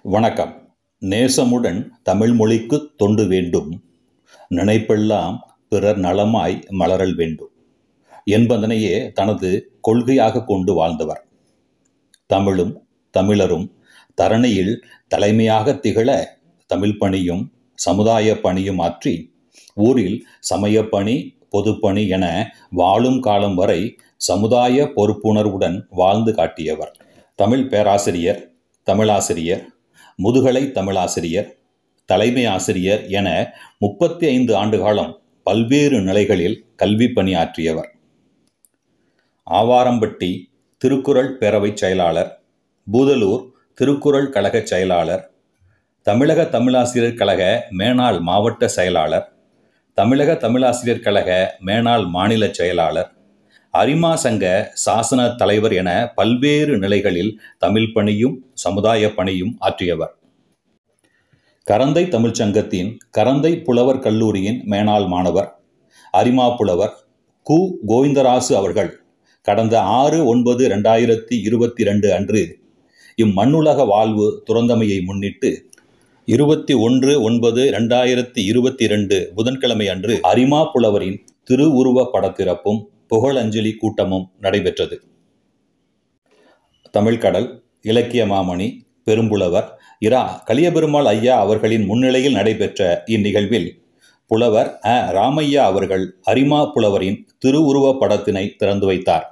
வணக்கம் நேசமுடன் தமிழ் மொழிக்குத் தொண்டு வேண்டும் நினைப்பெல்லாம் பிறர் நலமாய் மலரல் வேண்டும் என்பதனையே தனது கொள்கையாக கொண்டு வாழ்ந்தவர் தமிழும் தமிழரும் தரணியில் தலைமையாக திகழ தமிழ் பணியும் சமுதாய பணியும் ஆற்றி ஊரில் சமயப்பணி பொதுப்பணி என வாழும் காலம் வரை சமுதாய பொறுப்புணர்வுடன் வாழ்ந்து காட்டியவர் தமிழ் பேராசிரியர் தமிழாசிரியர் முதுகலை தமிழாசிரியர் தலைமை ஆசிரியர் என முப்பத்தி ஐந்து ஆண்டு காலம் பல்வேறு நிலைகளில் கல்வி பணியாற்றியவர் ஆவாரம்பட்டி திருக்குறள் பேரவைச் செயலாளர் பூதலூர் திருக்குறள் கழக செயலாளர் தமிழக தமிழாசிரியர் கழக மேனாள் மாவட்ட செயலாளர் தமிழக தமிழாசிரியர் கழக மேனாள் மாநில செயலாளர் அரிமா சங்க சாசன தலைவர் என பல்வேறு நிலைகளில் தமிழ் பணியும் சமுதாய பணியும் ஆற்றியவர் கரந்தை தமிழ்ச் சங்கத்தின் கரந்தை புலவர் கல்லூரியின் மேனாள் மாணவர் அரிமா புலவர் கு கோவிந்தராசு அவர்கள் கடந்த ஆறு ஒன்பது ரெண்டாயிரத்தி இருபத்தி ரெண்டு அன்று இம்மண்ணுலக வாழ்வு துறந்தமையை முன்னிட்டு இருபத்தி ஒன்று ஒன்பது ரெண்டாயிரத்தி இருபத்தி ரெண்டு புதன்கிழமை அன்று அரிமா புலவரின் திருவுருவ படத்திறப்பும் புகழஞ்சலி கூட்டமும் நடைபெற்றது தமிழ்கடல் இலக்கிய மாமணி பெரும்புலவர் இரா கலியபெருமாள் ஐயா அவர்களின் முன்னிலையில் நடைபெற்ற இந்நிகழ்வில் புலவர் அ ராமையா அவர்கள் அரிமா புலவரின் திருவுருவ படத்தினை திறந்து வைத்தார்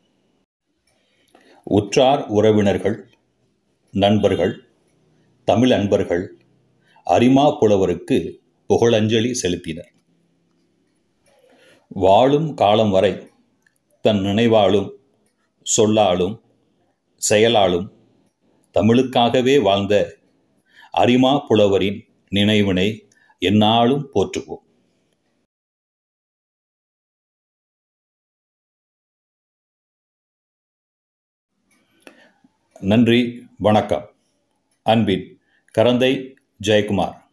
உற்றார் உறவினர்கள் நண்பர்கள் தமிழ் அன்பர்கள் அரிமா புலவருக்கு புகழஞ்சலி செலுத்தினர் வாழும் காலம் வரை தன் நினைவாலும் சொல்லாலும் செயலாலும் தமிழுக்காகவே வாழ்ந்த அரிமா புலவரின் நினைவினை எந்நாளும் போற்றுவோம் நன்றி வணக்கம் அன்பின் கரந்தை ஜெயக்குமார்